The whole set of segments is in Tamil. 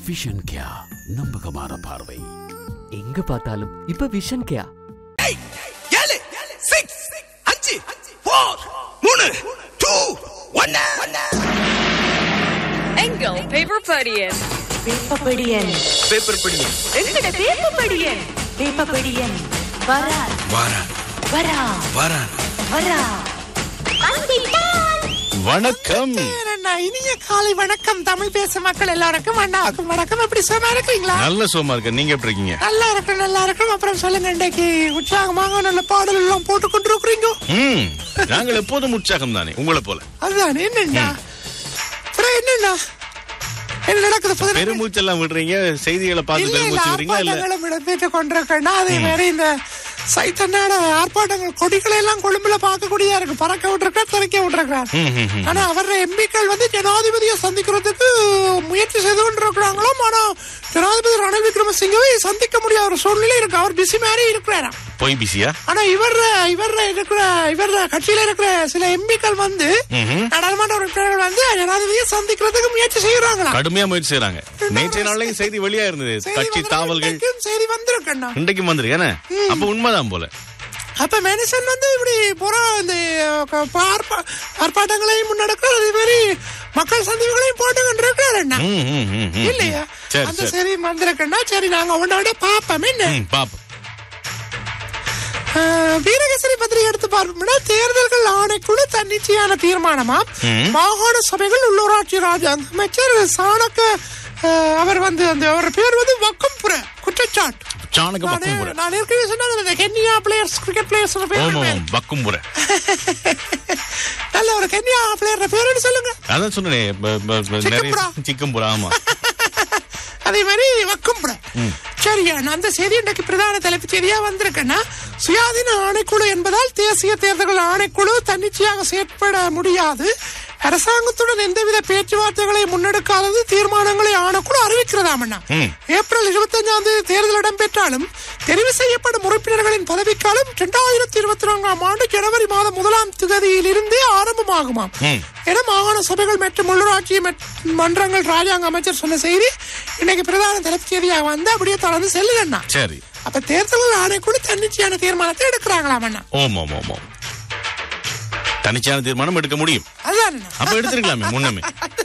விஷன் கியா நம்பகமான பார்வை எங்க பார்த்தாலும் இப்ப விஷன் கேயா ஏழு சிக்ஸ் அஞ்சு ஃபோர் மூணு டூ ஒன்னு எங்கள் பேப்பர் படியன் வேப்பப்படியன் பேப்பர் படி எங்கட வேப்பப்படியன் வேப்பப்படியன் வரா வாரா வரா வாரா வரா வணக்கம் இனிய காலை வணக்கம் தமிழ் பேசும் மக்கள் எல்லாருக்கும் வணக்கம் வணக்கம் எப்படி சும்மா இருக்கிறீங்களா நல்ல சோமா இருக்க நீங்க எப்படி இருக்கீங்க நல்லா இருக்கும் நல்லா இருக்கும் அப்புறம் சொல்லுங்க இன்றைக்கு உற்சாகமாக நல்ல பாடல் எல்லாம் போட்டு கொண்டு இருக்கிறீங்க ம் நாங்கள் எப்போதும் உற்சாகம் தானே உங்களை போல அதுதான் என்னண்ணா அப்புறம் என்னண்ணா என்ன நடக்குது புது பெருமூச்செல்லாம் விடுறீங்க செய்திகளை பார்த்து இல்ல இல்ல பெருமூச்சு விடுறீங்களா இல்ல ஆர்ப்பாட்டங்களும் இடம்பெற்று கொண்டிருக்கேன்னா அதே மாதிரி இந்த சைத்தன்னாட ஆர்ப்பாட்டங்கள் கொடிகளை எல்லாம் கொழும்புல பார்க்கக்கூடியதா இருக்கு பறக்க விட்டுருக்கார் திறக்க விட்டுருக்கார் ம், ம், ம். ஆனா அவர் எம்பிக்கள் வந்து ஜனாதிபதியை சந்திக்கிறதுக்கு முயற்சி செய்து கொண்டிருக்கிறாங்களும் ஆனா ஜனாதிபதி ரணில் விக்ரமசிங்கவை சந்திக்க முடியாத ஒரு சூழ்நிலை இருக்கு அவர் பிஸி மாதிரி இருக்கிறாராம் போய் பிஸியா ஆனா இவர் இவர் இருக்கிற இவர் கட்சியில இருக்கிற சில எம்பிக்கள் வந்து ம்ஹும். நாடாளுமன்ற உறுப்பினர்கள் வந்து ஜனாதிபதியை சந்திக்கிறதுக்கு முயற்சி செய்யறாங்களா கடுமையா முயற்சி செய்றாங்க நேற்றைய நாள்லயும் செய்தி வெளியா இருந்தது கட்சி தாவல்கள் செய்தி வந்திருக்கண்ணா இன்றைக்கு வந்துரு ஏன்னா அப்ப உண்மைதான் போல அப்ப மனுஷன் வந்து இப்படி புறா இந்த க- ஆர்ப்பா- ஆர்ப்பாட்டங்களையும் முன்னெடுக்கிறார் அதே மாதிரி மக்கள் சந்திப்புகளையும் போட்டு கொண்டிருக்கிறார் அண்ணா ம், ம், ம், ம். இல்லையா சரி அந்த சரி சரி வந்திருக்கண்ணா சரி நாங்க உன்னோட பாப்போம் என்ன ம், பாப்போம் ஆஹ், வீரகேசரி பத்திரிகை எடுத்து பார்ப்போம்னா தேர்தல்கள் ஆணைக்குழு தன்னிச்சையான தீர்மானமா மாகாண சபைகள் உள்ளூராட்சி ராஜாங்க அமைச்சர் சாணக்க ஆஹ், அவர் வந்து அந்த அவர் பேர் வந்து வக்கம்புர குற்றச்சாட்டு சாணக்க நானு- பக்கம் புற நான் ஏற்கனவே சொன்னது இந்த கென்யா பிளேயர்ஸ் கிரிக்கெட் பிளேயர்ஸ் ஓம் பேர் ஓம் பக்கும் புற நல்ல ஒரு கென்யா பிளேயர் பேருன்னு சொல்லுங்க அதான் சொன்னேன் ப- ப- ப- நிறைய சிக்கம்புரா. சிக்கம்புரா ஆமா அதே மாதிரி வக்கும்புற சரியா நான் அந்த செய்தி இன்றைக்கு பிரதான தலைப்புச் செய்தியா வந்திருக்கேன்னா சுயாதீன ஆணைக்குழு என்பதால் தேசிய தேர்தல்கள் ஆணைக்குழு தன்னிச்சையாக செயற்பட முடியாது அரசாங்கத்துடன் எந்தவித பேச்சுவார்த்தைகளை முன்னெடுக்காதது தீர்மானங்களை ஆணைக்குழு அறிவிக்கிறதாமண்ணா ம். ஏப்ரல் இருபத்தஞ்சாம் தேதி தேர்தல் இடம்பெற்றாலும் தெரிவு செய்யப்படும் உறுப்பினர்களின் பதவிக்காலம் இரண்டாயிரத்தி இருபத்தி நான்காம் ஆண்டு ஜனவரி மாதம் முதலாம் தேதியிலிருந்தே ஆரம்பமாகுமாம் ம். என மாகாண சபைகள் மற்றும் உள்ளூராட்சி மட்- மன்றங்கள் ராஜாங்க அமைச்சர் சொன்ன செய்தி இன்னைக்கு பிரதான தலைப்புச் செய்தியாக வந்து அப்படியே தொடர்ந்து செல்லுங்கண்ணா சரி அப்ப தேர்தல் ஆணைக்குழு தன்னிச்சையான தீர்மானத்தை எடுக்கிறாங்களாம் அண்ணா ஓம் ஓம் ஓம் ஓம் தனிச்சான தீர்மானம் எடுக்க முடியும் அதுதான் அண்ணா அப்ப எடுத்திருக்கலாமே முன்னமே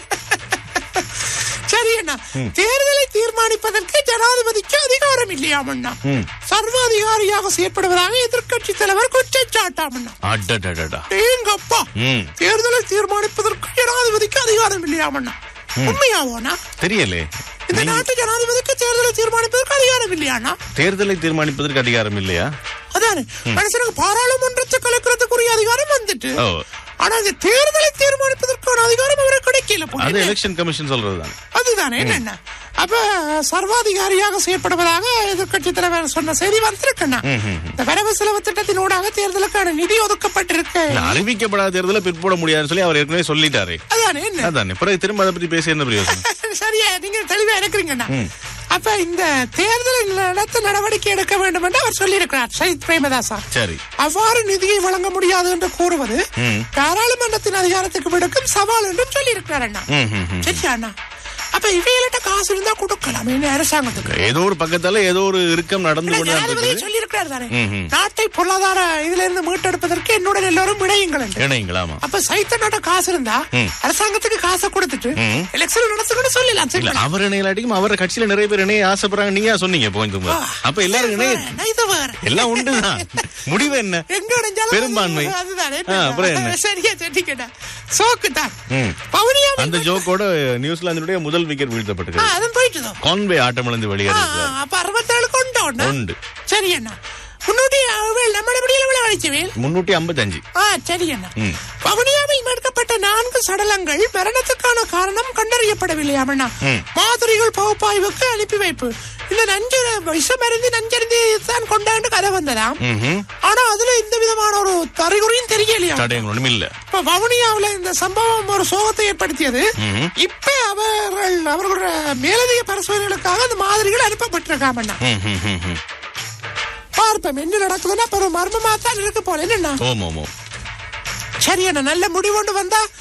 சரி அண்ணா தேர்தலை தீர்மானிப்பதற்கு ஜனாதிபதிக்கு அதிகாரம் இல்லையாம் அண்ணா ம். சர்வாதிகாரியாக செயற்படுவதாக எதிர்க்கட்சி தலைவர் குற்றச்சாட்டாம் அண்ணா அடடடடா ஏங்கப்பா ம் தேர்தலை தீர்மானிப்பதற்கு ஜனாதிபதிக்கு அதிகாரம் இல்லையாம் அண்ணா உண்மையாவோனா தெரியலே இந்த நாட்டு ஜனாதிபதிக்கு தேர்தலை தீர்மானிப்பதற்கு அதிகாரம் இல்லையாண்ணா தேர்தலை தீர்மானிப்பதற்கு அதிகாரம் இல்லையா அதானே மனுஷனுக்கு பாராளுமன்றத்தை கலக்கிறதுக்குரிய அதிகாரம் வந்துட்டு ஓ ஆனா இந்த தேர்தலை தீர்மானிப்பதற்கான அதிகாரம் அவருக்கு கிடைக்கல போல. அது எலெக்ஷன் கமிஷன் சொல்றதுதான் அதுதானே என்ன அப்ப சர்வாதிகாரியாக செயற்படுவதாக எதிர்க்கட்சி தலைவர் சொன்ன செய்தி வந்திருக்கண்ணா இந்த வரவு செலவு திட்டத்தின் ஊடாக தேர்தலுக்கான நிதி ஒதுக்கப்பட்டிருக்கு இல்ல, அறிவிக்கப்படாத தேர்தலை பிற்போட முடியாதுன்னு சொல்லி அவர் ஏற்கனவே சொல்லிட்டாரு அதானே என்ன அதானே பிறகு திரும்ப அதை பத்தி பேசி என்ன பிரயோஜனம் சரியா நீங்க தெளிவா இருக்கிறீங்கண்ணா அப்ப இந்த தேர்தலில் நடத்த நடவடிக்கை எடுக்க வேண்டும் என்று அவர் சொல்லியிருக்கிறார் சயித் பிரேமதாசா சரி அவ்வாறு நிதியை வழங்க முடியாது என்று கூறுவது ம். பாராளுமன்றத்தின் அதிகாரத்துக்கு விடுக்கும் சவால் என்றும் சொல்லியிருக்கிறார் அண்ணா ம், ம், ம். சரியா அண்ணா அப்ப இவையிலிட்ட காசு இருந்தா கொடுக்கலாம் என்ன அரசாங்கத்துக்கு ஏதோ ஒரு பக்கத்தால ஏதோ ஒரு இறுக்கம் நடந்து ஆனா கொண்டு ஜனாதிபதி இருக்குது சொல்லியிருக்கிறார் தானே ம், ம். நாட்டை பொருளாதார இதுல இருந்து மீட்டெடுப்பதற்கு என்னுடன் எல்லாரும் இணையுங்கள் என்று. இணைங்களாமா அப்ப சைத்த நாட்ட காசு இருந்தா ம். அரசாங்கத்துக்கு காசை கொடுத்துட்டு ம். எலெக்ஷன் நடத்துக்கணும் சொல்லலாம் இல்ல சரி அவர் இணையலாட்டிக்கும் அவர் கட்சியில நிறைய பேர் இணைய ஆசைப்படுறாங்க நீங்க சொன்னீங்க போய் அப்ப எல்லாரும் இணைய இது வேற எல்லாம் உண்டுதான் முடிவு என்ன எங்க இணைஞ்சாலும் பெரும்பான்மை. அதுதானே ஆ, அப்புறம் என்ன? சரியா சொன்னீங்கடா சோக்கு தான் ம். பவுனியாவில் அந்த ஜோக்கோட நியூசிலாந்தினுடைய முதல் விக்கெட் ஆ, வீழ்த்தப்பட்டிருக்கு அதுவும் போயிட்டுதோ கான்வே ஆட்டமிழந்து ஆ, வெளியேறிருக்கிறார் ஆ, அப்ப அறுபத்தேழு கொண்டோம் உண்டு சரி அண்ணா முன்னூத்தி அவள் நம்ம எப்படியில விழ வலிச்சவேல் முன்னூத்தி ஐம்பத்தஞ்சு ஆ சரி அண்ணா ம். வவுனியாவில் மீட்கப்பட்ட நான்கு சடலங்கள் மரணத்துக்கான காரணம் கண்டறியப்படவில்லை அண்ணா ம். மாதிரிகள் பகுப்பாய்வுக்கு அனுப்பி வைப்பு இந்த நஞ்சு விஷமருந்து நஞ்சருந்தி தான் கொண்டாண்டு கதை வந்ததாம் ம்ஹும். ஆனா அதுல எந்த விதமான ஒரு அறிகுறியும் தெரியலையா தடயங்கள் ஒண்ணும் இல்ல இப்ப வவுனியாவுல இந்த சம்பவம் ஒரு சோகத்தை ஏற்படுத்தியது ம்ஹும். இப்ப அவர்கள் அவர்களோட மேலதிக பரிசோதனைகளுக்காக அந்த மாதிரிகள் அனுப்பப்பட்டிருக்காமண்ணா ம், ம், ம், ம். பார்ப்போம் என்ன நடக்குதுன்னா அப்ப ஒரு மர்மமா தான் இருக்கு போல என்னண்ணா ஓம் ஓம் ஓம் சரி அண்ணா நல்ல முடிவு கொண்டு வந்தா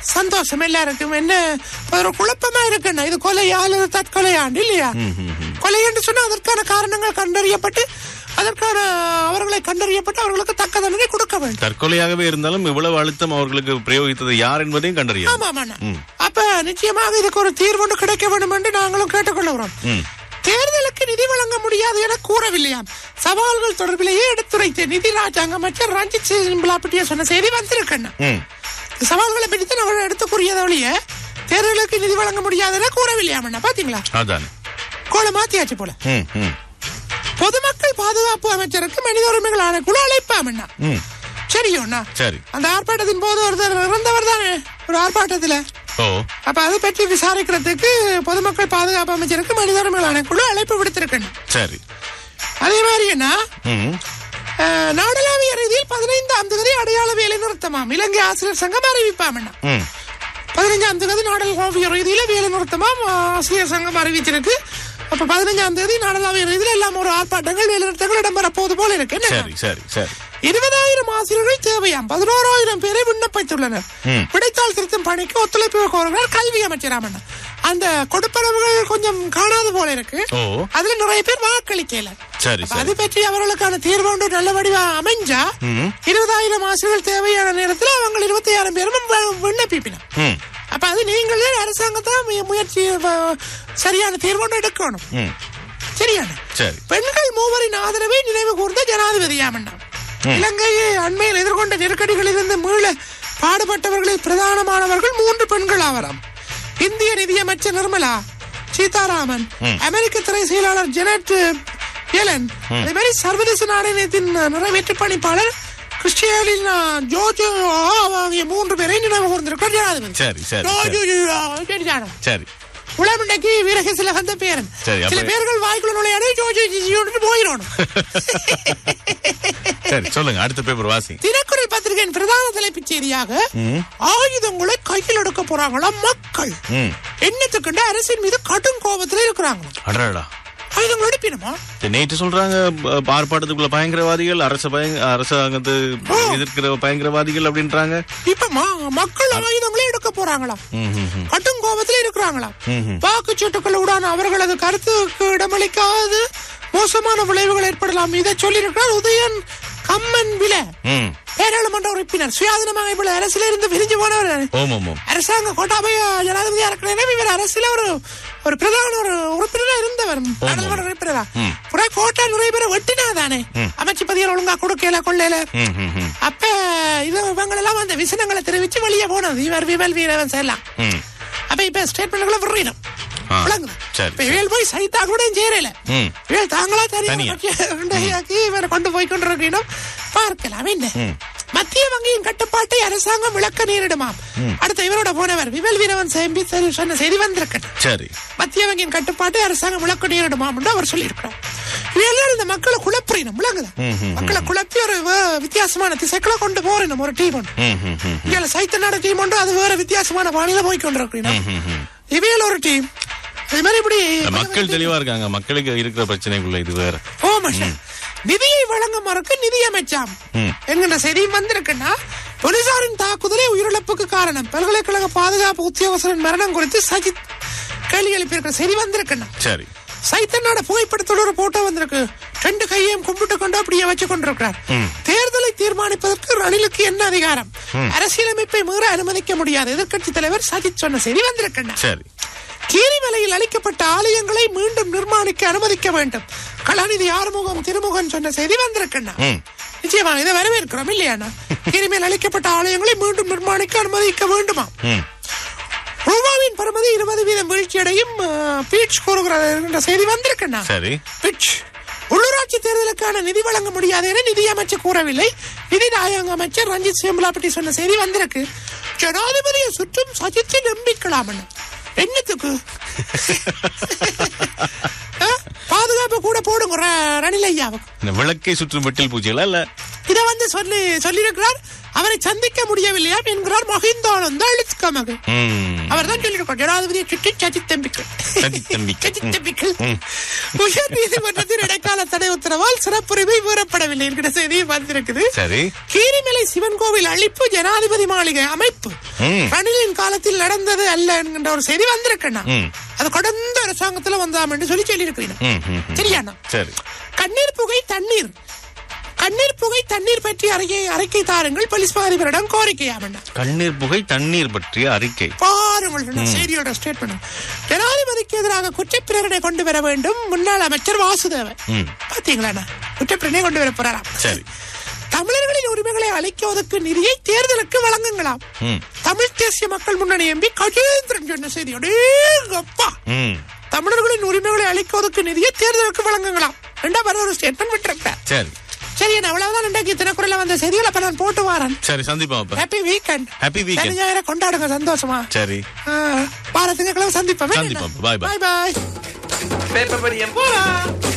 சந்தோஷம் எல்லாருக்கும் என்ன ஒரு குழப்பமா இருக்குண்ணா இது கொலையா அல்லது தற்கொலையாண்டு இல்லையா கொலை என்று சொன்னா அதற்கான காரணங்கள் கண்டறியப்பட்டு அதற்கான அவர்களை கண்டறியப்பட்டு அவர்களுக்கு தக்க தண்டனை கொடுக்க வேண்டும் தற்கொலையாகவே இருந்தாலும் இவ்வளவு அழுத்தம் அவர்களுக்கு பிரயோகித்தது யார் என்பதையும் கண்டறியும் ஆமா ஆமாண்ணா அப்ப நிச்சயமாக இதுக்கு ஒரு தீர்வு ஒன்று கிடைக்க வேண்டும் என்று நாங்களும் கேட்டுக்கொள்கிறோம் ம். தேர்தலுக்கு நிதி வழங்க முடியாது என கூறவில்லையாம் சவால்கள் தொடர்பிலேயே எடுத்துரைத்த நிதி ராஜாங்க அமைச்சர் ரஞ்சித் சிம்பிளாப்பட்டிய சொன்ன செய்தி வந்திருக்கண்ணா ம். இந்த சவால்களை பிடித்து நம்ம எடுத்து கூறியதை ஒழிய தேர்தலுக்கு நிதி வழங்க முடியாது என கூறவில்லையாமண்ணா பாத்தீங்களா அதான் கோலை மாத்தியாச்சு போல ம், ம், பொதுமக்கள் பாதுகாப்பு அமைச்சருக்கு மனித உரிமைகள் ஆணைக்குழு அழைப்பாமண்ணா ம். சரியோண்ணா சரி அந்த ஆர்ப்பாட்டத்தின் போது ஒருத்தர் இறந்தவர் தானே ஒரு ஆர்ப்பாட்டத்துல ஓ அப்ப அதை பற்றி விசாரிக்கிறதுக்கு பொதுமக்கள் பாதுகாப்பு அமைச்சருக்கு மனித உரிமைகள் ஆணைக்குழு அழைப்பு விடுத்திருக்கணும் சரி அதே மாதிரி என்ன ம். அஹ், நாடளாவிய ரீதியில் பதினைந்தாம் தேதி அடையாள வேலை நிறுத்தமாம் இலங்கை ஆசிரியர் சங்கம் அறிவிப்பாமண்ணா ம். பதினைஞ்சாம் தேதி நாடளாவிய ரீதியில வேலை நிறுத்தமாம் ஆசிரியர் சங்கம் அறிவிச்சிருக்கு அப்ப பதினைஞ்சாம் தேதி நாடளாவிய ரீதியில எல்லாம் ஒரு ஆர்ப்பாட்டங்கள் வேலை நிறுத்தங்கள் இடம்பெற போது போல இருக்கு என்ன சரி சரி சரி இருபதாயிரம் ஆசிரியர்கள் தேவையாம் பதினோராயிரம் பேரை விண்ணப்பித்துள்ளனர் ம். விடைத்தாள் திருத்தும் பணிக்கு ஒத்துழைப்பு கோருகிறார் கல்வி அமைச்சராமன் அந்த கொடுப்பனவுகள் கொஞ்சம் காணாத போல இருக்கு ஓ. அதுல நிறைய பேர் வாக்களிக்கல சரி அப்ப சரி அது பற்றி அவர்களுக்கான தீர்வு ஒன்று நல்ல வடிவா அமைஞ்சா ம். இருபதாயிரம் ஆசிரியர்கள் தேவையான நேரத்தில் அவங்க இருபத்தி ஆயிரம் பேரும் வி- விண்ணப்பிப்பினர் ம். அப்ப அது நீங்களே அரசாங்கத்தான் முய- முயற்சி வ- சரியான தீர்வு ஒன்று எடுக்கணும் ம். சரியான சரி பெண்கள் மூவரின் ஆதரவை நினைவு கூர்ந்த ஜனாதிபதியாமண்ணா இலங்கையை அண்மையில் எதிர்கொண்ட நெருக்கடிகளிலிருந்து மீள பாடுபட்டவர்களில் பிரதானமானவர்கள் மூன்று பெண்கள் ஆவராம் இந்திய நிதியமைச்சர் நிர்மலா சீதாராமன் அமெரிக்க திரை செயலாளர் ஜெனட் எலன் அதே மாதிரி சர்வதேச நாணயத்தின் நிறைவேற்று பணிப்பாளர் கிறிஸ்டியலின் ஜோஜோ ஆகிய மூன்று பேரை நினைவு கூர்ந்திருக்கிறார் ஜனாதிபதி சரி, சரி, ஜோஜோ, சரிதானா? சரி உளமண்டைக்கு வீரகசில வந்த பேரன் சரி, சில அப்ப- பேர்கள் வாய்க்குள்ள நுழையாடு ஜோஜி ஜிஜியோன்னு போயிடணும் சரி சொல்லுங்க அடுத்த பேப்பர் வாசி தினக்குரல் பத்திரிகையின் பிரதான தலைப்புச் செய்தியாக ஆயுதங்களை கையில் எடுக்க போறாங்களாம் மக்கள் ம். என்னத்துக்குண்டு அரசின் மீது கடும் கோபத்துல இருக்கிறாங்களாம் அடடா ஆயுதங்கள் எடுப்பினுமா நேற்று சொல்றாங்க ப- ஆர்ப்பாட்டத்துக்குள்ள பயங்கரவாதிகள் அரச பயங்க அரசாங்கத்தை எதிர்க்கிற பயங்கரவாதிகள் அப்படின்றாங்க இப்ப ம- மக்கள் ஆயுதங்களே எடுக்க போறாங்களாம் ம், ம், ம். கடும் கோபத்துல இருக்கிறாங்களாம் ம்ஹும். வாக்குச்சீட்டுகள் உடான அவர்களது கருத்துக்கு இடமளிக்காது மோசமான விளைவுகள் ஏற்படலாம் இதை சொல்லியிருக்கிறார் உதயன் கம்மன் வில ம். பாராளுமன்ற உறுப்பினர் சுயாதீனமாக இப்ப அரசியல இருந்து பிரிஞ்சு போனவர் ஓம் ஓம் ஓம் அரசாங்க கோட்டாபய ஜனாதிபதியா இருக்கிற இவர் அரசியல ஒரு ஒரு பிரதான ஒரு உறுப்பினரா இருந்தவர் நாடாளுமன்ற உறுப்பினரா ம். புறா கோட்டா நிறைய பேரை வெட்டினா தானே அமைச்சு பதிகள் ஒழுங்கா கொடுக்கல கொள்ளையில ம், ம், ம். அப்ப இது இவங்களெல்லாம் அந்த விசனங்களை தெரிவிச்சு வெளியே போனது இவர் விமல் வீரவன் செல்லாம் ம். அப்ப இப்ப ஸ்டேட்மெண்ட்களை விடுறோம் ஆ, விளங்குது சரி, இப்ப இவள் போய் சைத்தா கூட சேரல ம். இவள் தாங்களா தனியா. தனியாக்கி இவரை கொண்டு போய் கொண்டிருக்கணும் பார்க்கலாம் என்ன மத்திய வங்கியின் கட்டுப்பாட்டை அரசாங்கம் விளக்க நேரிடுமாம் அடுத்த இவரோட போனவர் விமல் வீரவன் சேம்பி சொன்ன செய்தி வந்திருக்கணும் சரி மத்திய வங்கியின் கட்டுப்பாட்டை அரசாங்கம் விளக்க நேரிடுமாம் என்று அவர் சொல்லியிருக்கிறார் இவையெல்லாம் இந்த மக்களை குழப்பிடணும் விளங்குதா மக்களை குழப்பி ஒரு வே- வித்தியாசமான திசைக்குள்ள கொண்டு போறணும் ஒரு டீம் ஒன்று ம், ம், ம். இவள சைத்தனாட டீம் ஒன்று அது வேற வித்தியாசமான பாணியில போய் கொண்டிருக்கிறோம் இவையில ஒரு டீம் அது மாதிரி இப்படி மக்கள் தெளிவா இருக்காங்க மக்களுக்கு இருக்கிற பிரச்சனைக்குள்ள இது வேற ஓ மஷா நிதியை வழங்க மறுக்க நிதி அமைச்சாம் ம். என்கின்ற செய்தியும் வந்திருக்குன்னா போலீசாரின் தாக்குதலே உயிரிழப்புக்கு காரணம் பல்கலைக்கழக பாதுகாப்பு உத்தியோகஸ்தரின் மரணம் குறித்து சஜித் கேள்வி எழுப்பியிருக்கிற செய்தி வந்திருக்குன்னா சரி சைத்தனோட புகைப்படத்தோட ஒரு போட்டோ வந்திருக்கு ரெண்டு கையையும் கும்பிட்டு கொண்டு அப்படியே வச்சு கொண்டிருக்கிறார் தேர்தலை தீர்மானிப்பதற்கு ரணிலுக்கு என்ன அதிகாரம் அரசியலமைப்பை மீற அனுமதிக்க முடியாது எதிர்க்கட்சி தலைவர் சஜித் சொன்ன செய்தி வந்திருக்குன்னா சரி கீரிமலையில் அளிக்கப்பட்ட ஆலயங்களை மீண்டும் நிர்மாணிக்க அனுமதிக்க வேண்டும் கலாநிதி ஆறுமுகம் திருமுகன் சொன்ன செய்தி வந்திருக்கண்ணா ம். நிச்சயமா இதை வரவேற்கிறோம் இல்லையாண்ணா கீரிமேல் அளிக்கப்பட்ட ஆலயங்களை மீண்டும் நிர்மாணிக்க அனுமதிக்க வேண்டுமா ம். ரூபாவின் பருமதி இருபது வீதம் வீழ்ச்சியடையும் அஹ், பீட்ச் கூறுகிறது என்ற செய்தி வந்திருக்கண்ணா சரி பிட்ச் உள்ளூராட்சி தேர்தலுக்கான நிதி வழங்க முடியாது என நிதி அமைச்சர் கூறவில்லை நிதி நாயக அமைச்சர் ரஞ்சித் சேம்பலாப்பட்டி சொன்ன செய்தி வந்திருக்கு ஜனாதிபதியை சுற்றும் சஜித்தை நம்பிக்கலாம் என்னத்துக்கு ஆ? பாதுகாப்பு கூட போடுங்க ர- ரணில் ஐயாவுக்கு இந்த விளக்கை சுற்றும் வெட்டில் பூச்சிகளா இல்ல இதை வந்து சொல்லி சொல்லியிருக்கிறார் அவரை சந்திக்க முடியவில்லையா என்கிறார் மகிந்தானந்த எழுத்துக்க மகன் ம். அவர் தான் சொல்லியிருக்கார் ஜனாதிபதியை சுற்றி சதி தம்பிக்கள் சதி தம்பிக்கள். சதி தம்பிக்கள் ம். உயர் நீதிமன்றத்தின் இடைக்கால தடை உத்தரவால் சிறப்புரிமை கூறப்படவில்லை என்கிற செய்தி வந்திருக்குது சரி கீரிமலை சிவன் கோவில் அழிப்பு ஜனாதிபதி மாளிகை அமைப்பு ம். ரணிலின் காலத்தில் நடந்தது அல்ல என்கின்ற ஒரு செய்தி வந்திருக்கண்ணா ம். அது கடந்த அரசாங்கத்துல வந்தாம் என்று சொல்லி சொல்லியிருக்கிறீங்க ம், ம், ம். சரியாண்ணா சரி கண்ணீர் புகை தண்ணீர் கண்ணீர் புகை தண்ணீர் பற்றி அறிக்கை அறிக்கை தாருங்கள் போலீஸ் அதிபரிடம் கோரிக்கையாமண்ணா கண்ணீர் புகை தண்ணீர் பற்றிய அறிக்கை பாருங்கள் செய்தியோட ஸ்டேட்மெண்ட் ஜனாதிபதிக்கு எதிராக குற்றப்பிரேரணை கொண்டு வர வேண்டும் முன்னாள் அமைச்சர் வாசுதேவன் ம். பாத்தீங்களா குற்றப்பிரேரணை கொண்டு வர போறாராம் சரி தமிழர்களின் உரிமைகளை அளிக்குவதற்கு நிதியை தேர்தலுக்கு வழங்குங்களாம் ம். தமிழ் தேசிய மக்கள் முன்னணி எம்பி கஜேந்திரன் சொன்ன செய்தியோட அப்பா ம். தமிழர்களின் உரிமைகளை அளிக்குவதற்கு நிதியை தேர்தலுக்கு வழங்குங்களாம் ரெண்டா வர ஒரு ஸ்டேட்மெண்ட் விட்டுருப்பேன் சரி சரி நான் அவ்வளவுதான் இன்றைக்கு தினக்குறையில வந்த செய்திகள் அப்ப நான் போட்டு வரேன் சரி சந்திப்போம் அப்ப ஹாப்பி வீக்கெண்ட் Happy weekend. சனி ஞாயிறு கொண்டாடுங்க சந்தோஷமா சரி ஆ, வார திங்கட்கிழமை சந்திப்போம் சந்திப்போம். Bye, bye. Bye bye paper படியன் போலாம்